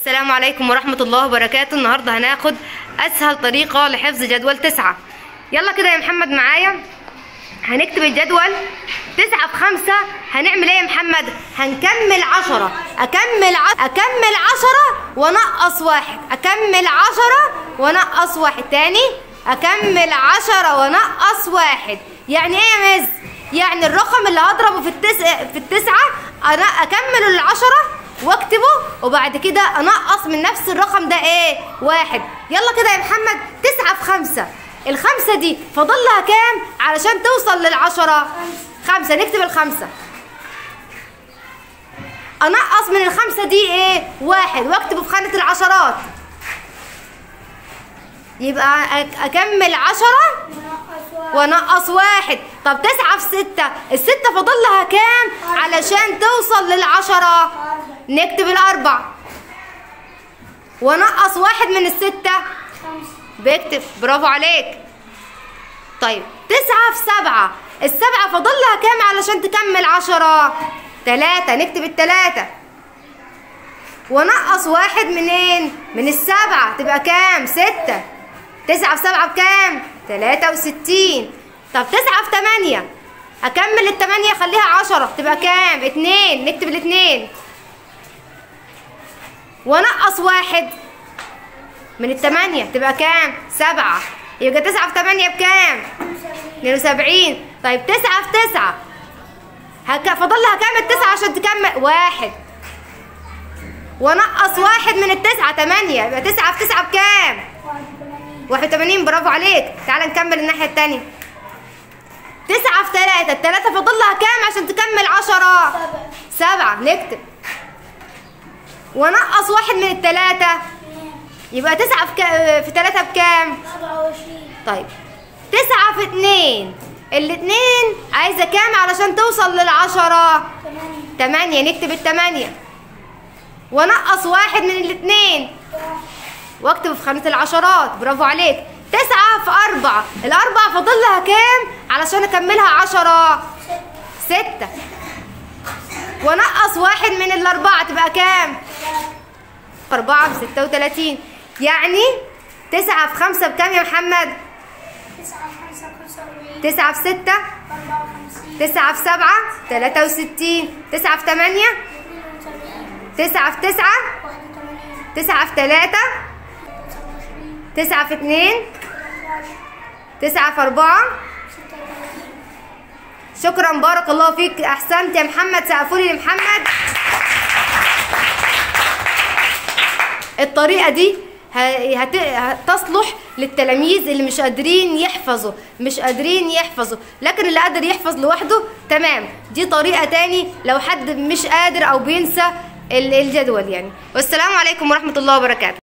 السلام عليكم ورحمة الله وبركاته النهاردة هناخد أسهل طريقة لحفظ جدول تسعة يلا كده يا محمد معايا هنكتب الجدول تسعة في خمسة هنعمل ايه يا محمد هنكمل عشرة أكمل ع... أكمل عشرة ونقص واحد أكمل عشرة ونقص واحد تاني أكمل عشرة ونقص واحد يعني ايه يا مز يعني الرقم اللي هضربه في التسعة في التسعة أنا أكمل العشرة واكتبه وبعد كده انقص من نفس الرقم ده ايه واحد يلا كده يا محمد تسعة في خمسة الخمسة دي فاضل لها كام علشان توصل للعشرة خمسة نكتب الخمسة انقص من الخمسة دي ايه واحد واكتبه في خانة العشرات يبقى أك- اكمل عشرة ونقص واحد طب تسعة في ستة الستة فاضل لها كام علشان توصل للعشرة نكتب الأربع ونقص واحد من الستة بكتب برافو عليك طيب تسعة في سبعة السبعة فاضل لها كام علشان تكمل عشرة تلاتة نكتب التلاتة ونقص واحد منين من السبعة تبقى كام ستة تسعة في سبعة بكام تلاتة وستين طب تسعة في تمانية أكمل التمانية خليها عشرة تبقى كام اتنين نكتب الاتنين ونقص واحد من التمانية تبقى كام سبعة يبقى تسعة في تمانية بكام اتنين وسبعين طيب تسعة في تسعة هك... فاضل لها كام التسعة عشان تكمل واحد ونقص واحد من التسعة تمانية يبقى تسعة في تسعة بكام واحد وتمانين برافو عليك تعال نكمل الناحية التانية تسعة في تلاتة التلاتة فاضل لها كام عشان تكمل عشرة سبعة نكتب ونقص واحد من التلاتة يبقى تسعة في, ك... في تلاتة بكام طيب تسعة في اتنين الاتنين عايزة كام علشان توصل للعشرة تمانية نكتب التمانية ونقص واحد من الاتنين واكتب في خانة العشرات برافو عليك تسعة في أربعة الأربعة فاضل لها كام علشان أكملها عشرة ستة ونقص واحد من الأربعة تبقى كام أربعة بستة وتلاتين يعني تسعة في خمسة بكام يا محمد تسعة في ستة تسعة في سبعة تلاتة وستين تسعة في تمانية تسعة في تسعة تسعة في تلاتة تسعة في اتنين تسعة في أربعة شكرا بارك الله فيك أحسنت يا محمد سقفولي لمحمد الطريقة دي ه- هت- هتصلح للتلاميذ اللي مش قادرين يحفظوا مش قادرين يحفظوا لكن اللي قادر يحفظ لوحده تمام دي طريقة تاني لو حد مش قادر أو بينسى ال- الجدول يعني والسلام عليكم ورحمة الله وبركاته